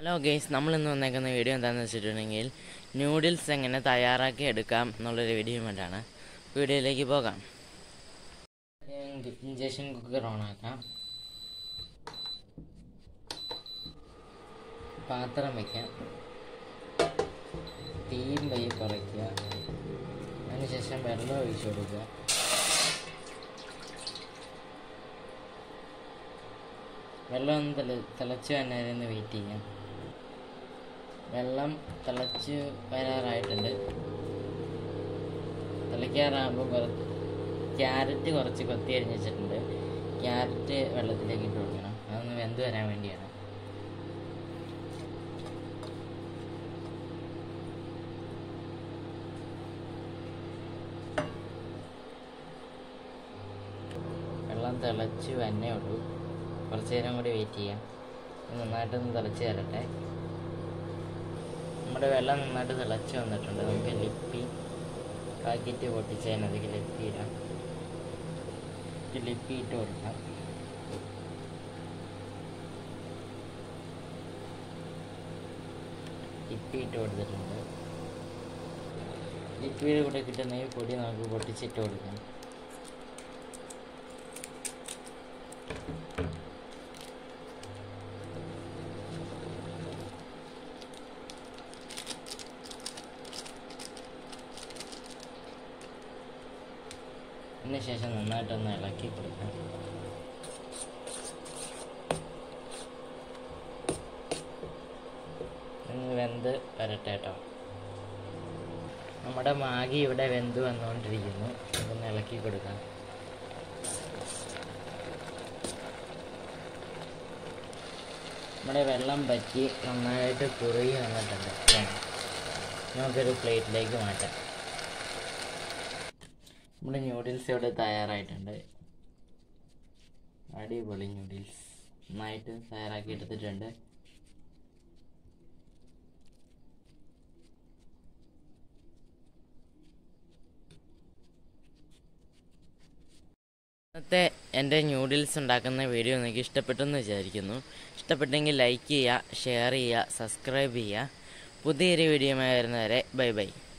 hello guys നമ്മൾ ഇന്ന് വന്നേക്കുന്ന വീഡിയോ എന്താണെന്ന് വെച്ചിട്ടുണ്ടെങ്കിൽ നൂഡിൽസ് എങ്ങനെ തയ്യാറാക്കി എടുക്കാം എന്നുള്ളൊരു വീഡിയോ വേണ്ടിയാണ് വീഡിയോയിലേക്ക് പോകാം ഇഞ്ചക്ഷൻ കുക്കർ ഓൺ ആക്കാം പാത്രം വയ്ക്കാം തീയും പയ്യെ കുറയ്ക്കുക അതിനുശേഷം വെള്ളം ഒഴിച്ചു കൊടുക്കുക വെള്ളം ഒന്ന് തിള തിളച്ച് വന്നതിന് വെയിറ്റ് ചെയ്യാം വെള്ളം തിളച്ച് വരാറായിട്ടുണ്ട് തിളയ്ക്കാറാകുമ്പോൾ കുറച്ച് ക്യാരറ്റ് കുറച്ച് കൊത്തി അരിഞ്ഞ് വെച്ചിട്ടുണ്ട് ക്യാരറ്റ് വെള്ളത്തിലേക്ക് ഇട്ട് കൊടുക്കണം അതൊന്ന് വെന്ത് വരാൻ വേണ്ടിയാണ് വെള്ളം തിളച്ച് വന്നേ ഉള്ളൂ കുറച്ച് നേരം കൂടി വെയിറ്റ് ചെയ്യാം ഇത് നന്നായിട്ടൊന്ന് തിളച്ച് തരട്ടെ നമ്മുടെ വെള്ളം നന്നായിട്ട് തിളച്ച് വന്നിട്ടുണ്ട് നമുക്ക് ലിപ്പി പാക്കറ്റ് പൊട്ടിച്ച് അതിനകത്തേക്ക് ലിപ്പി ഇടാം ലിപ്പി ഇട്ട് കൊടുക്കാം ലിപ്പി ഇട്ട് കൊടുത്തിട്ടുണ്ട് ലിപ്പിയുടെ കൂടെ കിട്ടുന്ന ഈ പൊടി നമുക്ക് പൊട്ടിച്ചിട്ട് കൊടുക്കാം അതിന് ശേഷം നന്നായിട്ടൊന്ന് ഇളക്കി കൊടുക്കാം ഒന്ന് വെന്ത് വരട്ടെ കേട്ടോ നമ്മുടെ മാഗി ഇവിടെ വെന്ത് വന്നുകൊണ്ടിരിക്കുന്നു അതൊന്ന് ഇളക്കി കൊടുക്കാം നമ്മുടെ വെള്ളം പറ്റി നന്നായിട്ട് കുറുകി വന്നിട്ടുണ്ട് വേണം നമുക്കൊരു പ്ലേറ്റിലേക്ക് മാറ്റാം നമ്മുടെ ന്യൂഡിൽസ് ഇവിടെ തയ്യാറായിട്ടുണ്ട് അടിപൊളി ന്യൂഡിൽസ് നന്നായിട്ട് തയ്യാറാക്കി എടുത്തിട്ടുണ്ട് ഇന്നത്തെ എൻ്റെ ന്യൂഡിൽസ് ഉണ്ടാക്കുന്ന വീഡിയോ നിങ്ങൾക്ക് ഇഷ്ടപ്പെട്ടെന്ന് വിചാരിക്കുന്നു ഇഷ്ടപ്പെട്ടെങ്കിൽ ലൈക്ക് ചെയ്യുക ഷെയർ ചെയ്യുക സബ്സ്ക്രൈബ് ചെയ്യുക പുതിയൊരു വീഡിയോയുമായി വരുന്നവരെ ബൈ ബൈ